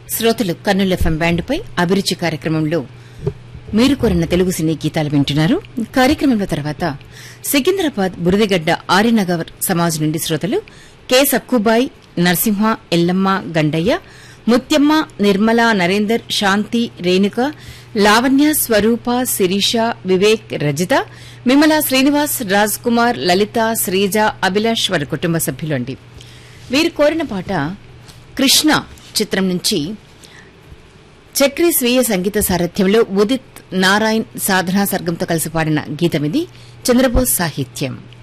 శ్రోతలు కర్నూలు ఎఫ్ఎం బ్యాండ్పై అభిరుచి కార్యక్రమంలో మీరు కోరిన తెలుగు సినీ గీతాలు వింటున్నారు కార్యక్రమంలో తర్వాత సికింద్రాబాద్ బురదగడ్డ ఆర్యనగర్ సమాజ్ నుండి శ్రోతలు కె సక్కుబాయ్ నరసింహ ఎల్లమ్మ గండయ్య ముత్యమ్మ నిర్మల నరేందర్ శాంతి రేణుక లావణ్య స్వరూప శిరీష వివేక్ రజిత మిమల శ్రీనివాస్ రాజ్ కుమార్ లలిత శ్రీజ అభిలాష్ వారి కుటుంబ సభ్యులండి వీరు కోరిన పాట కృష్ణ చిత్రం నుంచి చక్రి స్వీయ సంగీత సారథ్యంలో ఉదిత్ నారాయణ్ సాధనా సర్గంతో కలిసి పాడిన గీతమిది చంద్రబోస్ సాహిత్యం